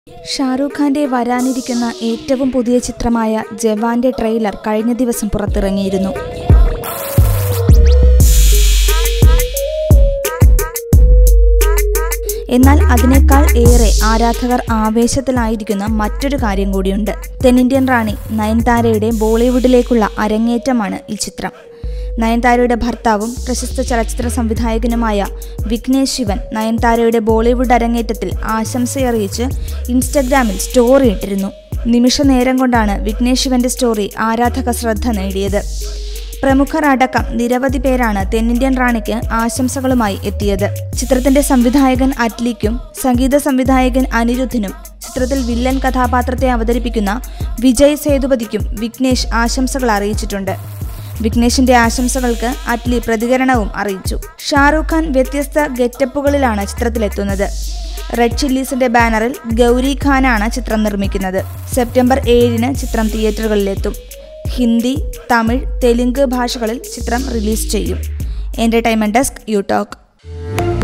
ഷാറൂഖ് ഖാന്റെ വരാനിരിക്കുന്ന ഏറ്റവും പുതിയ ചിത്രമായ ജവാന്റെ ട്രെയിലർ കഴിഞ്ഞ ദിവസം പുറത്തിറങ്ങിയിരുന്നു എന്നാൽ അതിനേക്കാൾ ഏറെ ആരാധകർ ആവേശത്തിലായിരിക്കുന്ന മറ്റൊരു കാര്യം കൂടിയുണ്ട് തെന്നിന്ത്യൻ റാണി നയൻതാരയുടെ ബോളിവുഡിലേക്കുള്ള അരങ്ങേറ്റമാണ് ഈ ചിത്രം നയൻതാരയുടെ ഭർത്താവും പ്രശസ്ത ചലച്ചിത്ര സംവിധായകനുമായ വിഘ്നേഷ് ശിവൻ നയൻതാരയുടെ ബോളിവുഡ് അരങ്ങേറ്റത്തിൽ ആശംസയറിയിച്ച് ഇൻസ്റ്റഗ്രാമിൽ സ്റ്റോറി ഇട്ടിരുന്നു നിമിഷ നേരം കൊണ്ടാണ് വിഘ്നേഷ് ശിവന്റെ സ്റ്റോറി ആരാധക ശ്രദ്ധ നേടിയത് പ്രമുഖർ അടക്കം നിരവധി പേരാണ് തെന്നിന്ത്യൻ റാണിക്ക് ആശംസകളുമായി എത്തിയത് ചിത്രത്തിന്റെ സംവിധായകൻ അറ്റ്ലിക്കും സംഗീത സംവിധായകൻ അനിരുദ്ധിനും ചിത്രത്തിൽ വില്ലൻ കഥാപാത്രത്തെ അവതരിപ്പിക്കുന്ന വിജയ് സേതുപതിക്കും വിഘ്നേഷ് ആശംസകൾ അറിയിച്ചിട്ടുണ്ട് വിഘ്നേഷിന്റെ ആശംസകൾക്ക് അറ്റ്ലി പ്രതികരണവും അറിയിച്ചു ഷാറൂഖ് ഖാൻ വ്യത്യസ്ത ഗെറ്റപ്പുകളിലാണ് ചിത്രത്തിലെത്തുന്നത് റെഡ് ചില്ലീസിന്റെ ബാനറിൽ ഗൗരി ഖാനാണ് ചിത്രം നിർമ്മിക്കുന്നത് സെപ്റ്റംബർ ഏഴിന് ചിത്രം തിയേറ്ററുകളിലെത്തും ഹിന്ദി തമിഴ് തെലുങ്ക് ഭാഷകളിൽ ചിത്രം റിലീസ് ചെയ്യും എന്റർടൈൻമെന്റ് ഡെസ്ക് യു ടോക്ക്